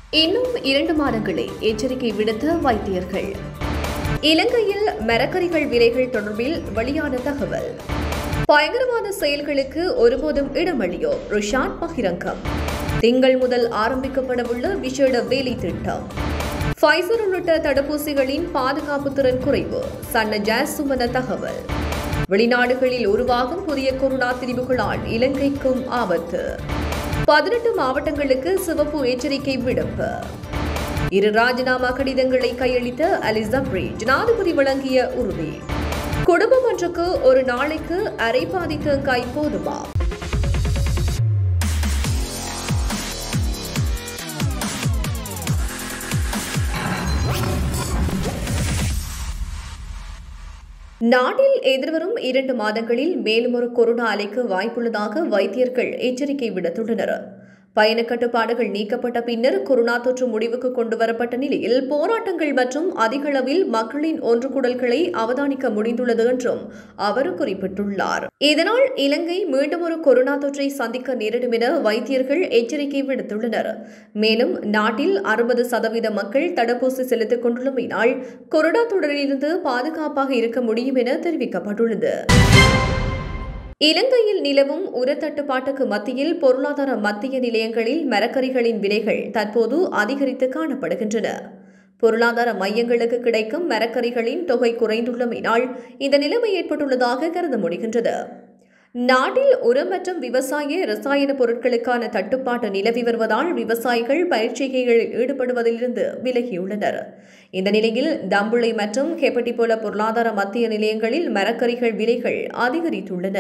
இன்னும் இரண்டு மாதங்களே எச்சரிக்கை விடுத்த வைத்தியர்கள் இலங்கையில் மரக்கறிகள் விலைகள் தொடர்பில் வெளியான தகவல் பயங்கரவாத செயல்களுக்கு ஒருபோதும் இடமளியோ ருஷான் பகிரங்கம் திங்கள் முதல் ஆரம்பிக்கப்படவுள்ள விசேட வேலை திட்டம் ஃபைசர் உள்ளிட்ட தடுப்பூசிகளின் பாதுகாப்பு திறன் குறைவு சன்ன ஜாஸ் சுமன தகவல் வெளிநாடுகளில் உருவாகும் புதிய கொரோனா திரிவுகளால் இலங்கைக்கும் ஆபத்து பதினெட்டு மாவட்டங்களுக்கு சிவப்பு எச்சரிக்கை விடுப்பு இரு ராஜினாமா கடிதங்களை கையளித்த அலிசப்ரி ஜனாதிபதி வழங்கிய உறுதி குடும்பம் ஒன்றுக்கு ஒரு நாளைக்கு அரை பாதி தேங்காய் போதுமா நாட்டில் எதிர்வரும் இரண்டு மாதங்களில் மேலும் ஒரு கொரோனா அலைக்கு வாய்ப்புள்ளதாக வைத்தியர்கள் எச்சரிக்கை விடுத்துள்ளனர் பயண கட்டுப்பாடுகள் நீக்கப்பட்ட பின்னர் கொரோனா தொற்று முடிவுக்கு கொண்டுவரப்பட்ட நிலையில் போராட்டங்கள் மற்றும் அதிகளவில் மக்களின் ஒன்றுகூடல்களை அவதானிக்க முடிந்துள்ளது என்றும் அவர் குறிப்பிட்டுள்ளார் இதனால் இலங்கை மீண்டும் ஒரு கொரோனா தொற்றை சந்திக்க நேரிடும் என வைத்தியர்கள் எச்சரிக்கை விடுத்துள்ளனர் மேலும் நாட்டில் அறுபது சதவீத மக்கள் தடுப்பூசி செலுத்திக் கொண்டுள்ளமையினால் கொரோனா தொடரிலிருந்து பாதுகாப்பாக இருக்க முடியும் என தெரிவிக்கப்பட்டுள்ளது இலங்கையில் நிலவும் உரத்தட்டுப்பாட்டுக்கு மத்தியில் பொருளாதார மத்திய நிலையங்களில் மரக்கறிகளின் விலைகள் தற்போது அதிகரித்து காணப்படுகின்றன பொருளாதார மையங்களுக்கு கிடைக்கும் மரக்கறிகளின் தொகை குறைந்துள்ளமையினால் இந்த நிலைமை ஏற்பட்டுள்ளதாக கருத முடிகின்றது நாட்டில் உரம் மற்றும் விவசாய ரசாயன பொருட்களுக்கான தட்டுப்பாட்டு நிலவி வருவதால் விவசாயிகள் பயிற்சிகைகளில் ஈடுபடுவதிலிருந்து விலகியுள்ளனர் இந்த நிலையில் தம்புளை மற்றும் ஹெப்பட்டிபோல பொருளாதார மத்திய நிலையங்களில் மரக்கறிகள் விலைகள் அதிகரித்துள்ளன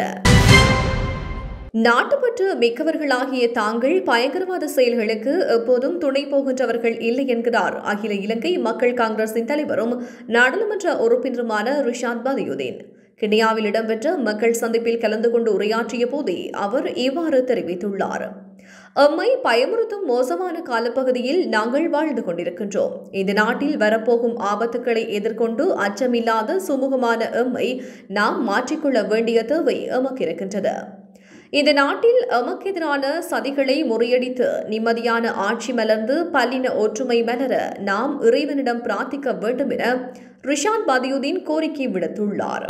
நாட்டுப்பற்று மிக்கவர்களாகிய தாங்கள் பயங்கரவாத செயல்களுக்கு எப்போதும் துணை போகின்றவர்கள் இல்லை என்கிறார் அகில இலங்கை மக்கள் காங்கிரசின் தலைவரும் நாடாளுமன்ற உறுப்பினருமான ரிஷாத் பதியுதீன் கினியாவில் இடம்பெற்ற மக்கள் சந்திப்பில் கலந்து கொண்டு உரையாற்றிய போதே அவர் இவ்வாறு தெரிவித்துள்ளார் எம்மை பயமுறுத்தும் மோசமான காலப்பகுதியில் நாங்கள் வாழ்ந்து கொண்டிருக்கின்றோம் இந்த நாட்டில் வரப்போகும் ஆபத்துக்களை எதிர்கொண்டு அச்சமில்லாத சுமூகமான எம்மை நாம் மாற்றிக்கொள்ள வேண்டிய தேவை எமக்கு இருக்கின்றது இந்த நாட்டில் எமக்கெதிரான சதிகளை முறியடித்து நிம்மதியான ஆட்சி மலர்ந்து பல்லின ஒற்றுமை மலர நாம் இறைவனிடம் பிரார்த்திக்க வேண்டும் என ரிஷாத் பதியுதீன் கோரிக்கை விடுத்துள்ளார்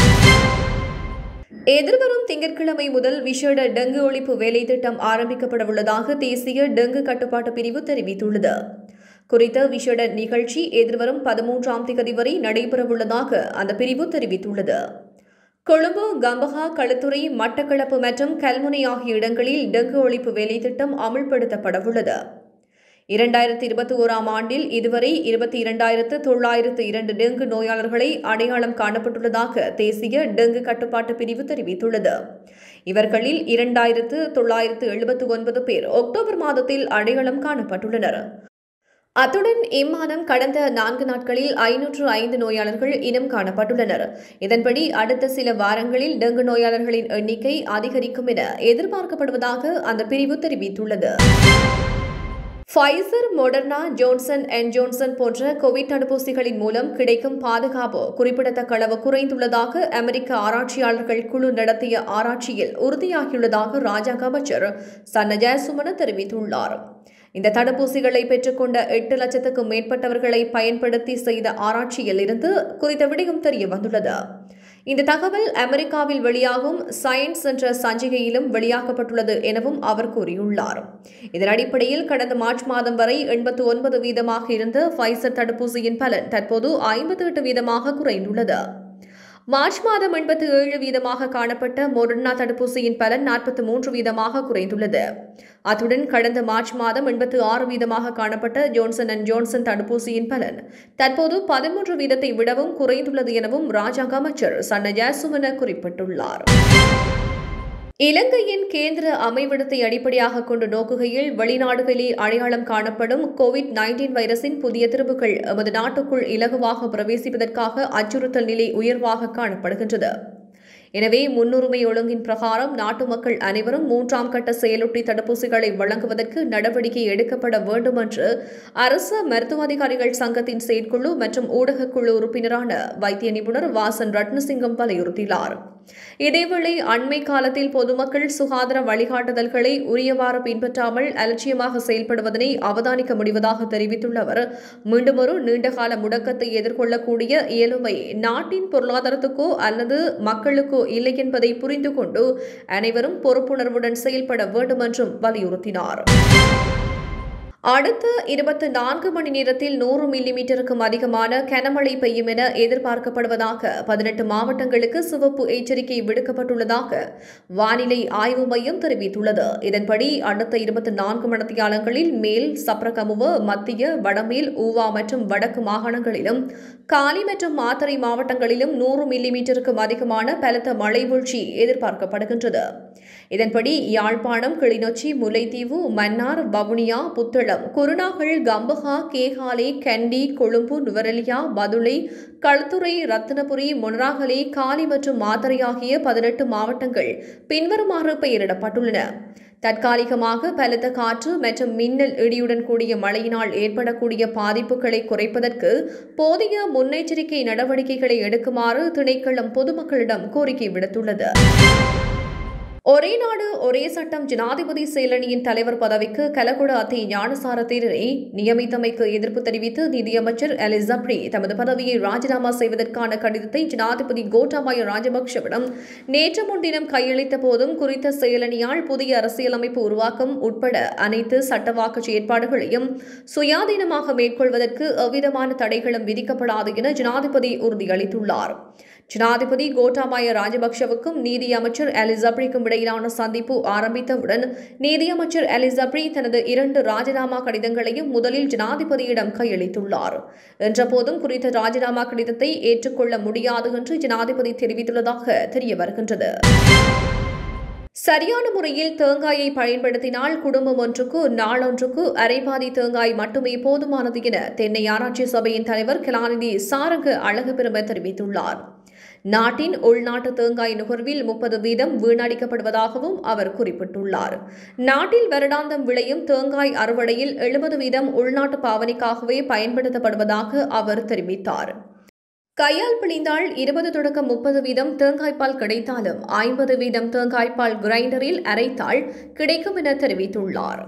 எதிர்வரும் திங்கட்கிழமை முதல் விஷேட டெங்கு ஒழிப்பு வேலை திட்டம் ஆரம்பிக்கப்பட உள்ளதாக தேசிய டெங்கு கட்டுப்பாட்டு பிரிவு தெரிவித்துள்ளது குறித்த விஷேட நிகழ்ச்சி எதிர்வரும் பதிமூன்றாம் தேதி வரை நடைபெறவுள்ளதாக அந்த பிரிவு தெரிவித்துள்ளது கொழும்பு கம்பஹா களுத்துறை மட்டக்களப்பு மற்றும் கல்முனை ஆகிய இடங்களில் டெங்கு ஒழிப்பு வேலை திட்டம் அமல்படுத்தப்படவுள்ளது இரண்டாயிரத்தி இருபத்தி ஓராம் ஆண்டில் இதுவரை இருபத்தி இரண்டாயிரத்து தொள்ளாயிரத்து இரண்டு டெங்கு நோயாளர்களை அடையாளம் காணப்பட்டுள்ளதாக தேசிய டெங்கு கட்டுப்பாட்டு பிரிவு தெரிவித்துள்ளது இவர்களில் இரண்டாயிரத்து தொள்ளாயிரத்து எழுபத்து ஒன்பது பேர் அக்டோபர் மாதத்தில் அடையாளம் காணப்பட்டுள்ளனர் அத்துடன் இம்மாதம் கடந்த நான்கு நாட்களில் ஐநூற்று ஐந்து நோயாளர்கள் இனம் காணப்பட்டுள்ளனர் இதன்படி அடுத்த சில வாரங்களில் டெங்கு நோயாளர்களின் எண்ணிக்கை அதிகரிக்கும் என எதிர்பார்க்கப்படுவதாக அந்த பிரிவு தெரிவித்துள்ளது Pfizer Moderna Johnson and Johnson போன்ற கோவிட் தடுப்பூசிகளின் மூலம் கிடைக்கும் பாதுகாப்பு குறிப்பிடத்தக்க அளவு குறைந்துள்ளதாக அமெரிக்க ஆராய்ச்சியாளர்கள் குழு நடத்திய ஆராய்ச்சியில் உறுதியாகியுள்ளதாக ராஜாங்க அமைச்சர் சன்ன ஜெயசுமன தெரிவித்துள்ளார் இந்த தடுப்பூசிகளை பெற்றுக்கொண்ட எட்டு லட்சத்துக்கும் மேற்பட்டவர்களை பயன்படுத்தி செய்த ஆராய்ச்சியில் இருந்து குறித்த விடயம் தெரிய வந்துள்ளது இந்த தகவல் அமெரிக்காவில் வெளியாகும் சயின்ஸ் என்ற சஞ்சிகையிலும் வெளியாக்கப்பட்டுள்ளது எனவும் அவர் கூறியுள்ளார் இதன் அடிப்படையில் கடந்த மார்ச் மாதம் வரை எண்பத்து ஒன்பது வீதமாக இருந்த ஃபைசர் தடுப்பூசியின் பலன் தற்போது ஐம்பத்தி எட்டு வீதமாக குறைந்துள்ளது மார்ச் மாதம் எண்பத்தி ஏழு வீதமாக காணப்பட்ட மொடர்னா தடுப்பூசியின் பலன் நாற்பத்தி மூன்று வீதமாக குறைந்துள்ளது அத்துடன் கடந்த மார்ச் மாதம் எண்பத்தி ஆறு வீதமாக காணப்பட்ட ஜோன்சன் அண்ட் ஜோன்சன் தடுப்பூசியின் பலன் தற்போது பதிமூன்று வீதத்தை விடவும் குறைந்துள்ளது எனவும் ராஜாங்க அமைச்சர் சன்ன ஜாசுமன குறிப்பிட்டுள்ளார் இலங்கையின் கேந்திர அமைவிடத்தை அடிப்படையாக கொண்டு நோக்குகையில் வெளிநாடுகளில் அடையாளம் காணப்படும் கோவிட் நைன்டீன் வைரஸின் புதிய திரும்புகள் எமது நாட்டுக்குள் இலகுவாக பிரவேசிப்பதற்காக அச்சுறுத்தல் நிலை உயர்வாக காணப்படுகின்றது எனவே முன்னுரிமை ஒழுங்கின் பிரகாரம் நாட்டு மக்கள் அனைவரும் மூன்றாம் கட்ட செயலொட்டி தடுப்பூசிகளை வழங்குவதற்கு நடவடிக்கை எடுக்கப்பட வேண்டும் என்று அரசு மருத்துவ அதிகாரிகள் சங்கத்தின் செயற்குழு மற்றும் ஊடகக்குழு உறுப்பினரான வைத்திய நிபுணர் வாசன் ரட்னசிங்கம் வலியுறுத்தினார் இதேவேளை அண்மை காலத்தில் பொதுமக்கள் சுகாதார வழிகாட்டுதல்களை உரியவாறு பின்பற்றாமல் அலட்சியமாக செயல்படுவதனை அவதானிக்க முடிவதாக தெரிவித்துள்ள அவர் மீண்டுமொரு நீண்டகால முடக்கத்தை எதிர்கொள்ளக்கூடிய இயலுமை நாட்டின் பொருளாதாரத்துக்கோ அல்லது மக்களுக்கோ இல்லை என்பதை புரிந்து கொண்டு அனைவரும் பொறுப்புணர்வுடன் செயல்பட வேண்டும் என்றும் வலியுறுத்தினார் அடுத்த இருபத்தி நான்கு மணி நேரத்தில் நூறு மில்லிமீட்டருக்கும் அதிகமான கனமழை பெய்யும் என எதிர்பார்க்கப்படுவதாக பதினெட்டு மாவட்டங்களுக்கு சிவப்பு எச்சரிக்கை விடுக்கப்பட்டுள்ளதாக வானிலை ஆய்வு மையம் தெரிவித்துள்ளது இதன்படி அடுத்த இருபத்தி நான்கு மணித்தியாலங்களில் மேல் சப்ரகமுவ மத்திய வடமேல் ஊவா மற்றும் வடக்கு மாகாணங்களிலும் காலி மற்றும் மாத்தறை மாவட்டங்களிலும் நூறு மில்லிமீட்டருக்கும் அதிகமான பலத்த மழை வீழ்ச்சி எதிர்பார்க்கப்படுகின்றது இதன்படி யாழ்ப்பாணம் கிளிநொச்சி முல்லைத்தீவு மன்னார் வவுனியா புத்தளம் குருநாகல் கம்பஹா கேகாலை கண்டி கொழும்பு நுவரெலியா பதுளை களுத்துறை ரத்தினபுரி மொனராகலை காலி மற்றும் மாத்தறை ஆகிய பதினெட்டு மாவட்டங்கள் பின்வருமாறு பெயரிடப்பட்டுள்ளன தற்காலிகமாக பலத்த காற்று மற்றும் மின்னல் இடியுடன் கூடிய மழையினால் ஏற்படக்கூடிய பாதிப்புகளை குறைப்பதற்கு போதிய முன்னெச்சரிக்கை நடவடிக்கைகளை எடுக்குமாறு திணைக்களம் பொதுமக்களிடம் கோரிக்கை விடுத்துள்ளது ஒரே நாடு ஒரே சட்டம் ஜனாதிபதி செயலணியின் தலைவர் பதவிக்கு கலகுட அத்தி ஞானசார தேரரை நியமித்தமைக்கு எதிர்ப்பு தெரிவித்து நிதியமைச்சர் எலிசப்ரி தமது பதவியை ராஜினாமா செய்வதற்கான கடிதத்தை ஜனாதிபதி கோட்டாபாய ராஜபக்ஷவிடம் நேற்று முன்தினம் கையளித்த போதும் குறித்த செயலணியால் புதிய அரசியலமைப்பு உருவாக்கம் உட்பட அனைத்து சட்டவாக்க செயற்பாடுகளையும் சுயாதீனமாக மேற்கொள்வதற்கு எவ்விதமான தடைகளும் விதிக்கப்படாது என ஜனாதிபதி உறுதியளித்துள்ளார் ஜனாதிபதி கோட்டாபாய ராஜபக்ஷவுக்கும் நீதி அமைச்சர் எலிசப்ரிக்கும் இடையிலான சந்திப்பு ஆரம்பித்தவுடன் நீதியமைச்சர் எலிசப்ரி தனது இரண்டு ராஜினாமா கடிதங்களையும் முதலில் ஜனாதிபதியிடம் கையளித்துள்ளார் என்றபோதும் குறித்த ராஜினாமா கடிதத்தை ஏற்றுக்கொள்ள முடியாது என்று ஜனாதிபதி தெரிவித்துள்ளதாக தெரிய வருகின்றது சரியான முறையில் தேங்காயை பயன்படுத்தினால் குடும்பம் ஒன்றுக்கு நாளொன்றுக்கு அரைபாதி தேங்காய் மட்டுமே போதுமானது என தென்னை ஆராய்ச்சி சபையின் தலைவர் கலாநிதி சாரங்க அழகுபெருமை தெரிவித்துள்ளார் நாட்டின் உள்நாட்டு தேங்காய் நுகர்வில் முப்பது வீதம் வீணடிக்கப்படுவதாகவும் அவர் குறிப்பிட்டுள்ளார் நாட்டில் வருடாந்தம் விளையும் தேங்காய் அறுவடையில் எழுபது வீதம் உள்நாட்டு பாவனைக்காகவே பயன்படுத்தப்படுவதாக அவர் தெரிவித்தார் கையால் பிழிந்தால் இருபது தொடக்கம் முப்பது வீதம் தேங்காய்ப்பால் கிடைத்தாலும் ஐம்பது வீதம் தேங்காய்ப்பால் கிரைண்டரில் அரைத்தால் கிடைக்கும் என தெரிவித்துள்ளார்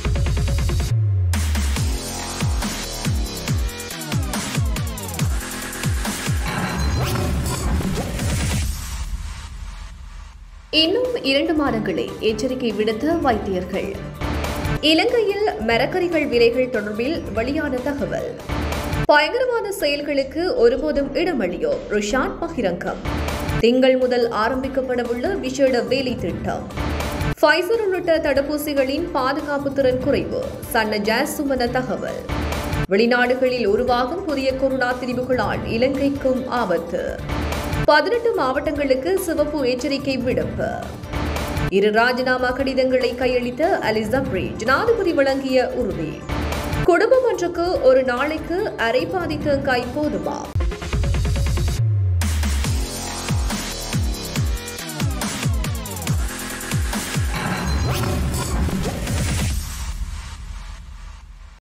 இன்னும் இரண்டு மாதங்களே எச்சரிக்கை விடுத்த வைத்தியர்கள் இலங்கையில் மரக்கறிகள் விலைகள் தொடர்பில் வெளியான தகவல் பயங்கரவாத செயல்களுக்கு ஒருபோதும் இடமளியோ ருஷான் பகிரங்கம் திங்கள் முதல் ஆரம்பிக்கப்படவுள்ள விசேட வேலை திட்டம் ஃபைசர் உள்ளிட்ட தடுப்பூசிகளின் பாதுகாப்பு திறன் குறைவு சன்ன ஜாஸ் சுமன தகவல் வெளிநாடுகளில் உருவாகும் புதிய கொரோனா திரிவுகளால் இலங்கைக்கும் ஆபத்து பதினெட்டு மாவட்டங்களுக்கு சிவப்பு எச்சரிக்கை விடுப்பு இரு ராஜினாமா கடிதங்களை கையளித்த அலிசப்ரி ஜனாதிபதி வழங்கிய உறுதி குடும்பம் ஒன்றுக்கு ஒரு நாளைக்கு அரை பாதி தேங்காய் போதுமா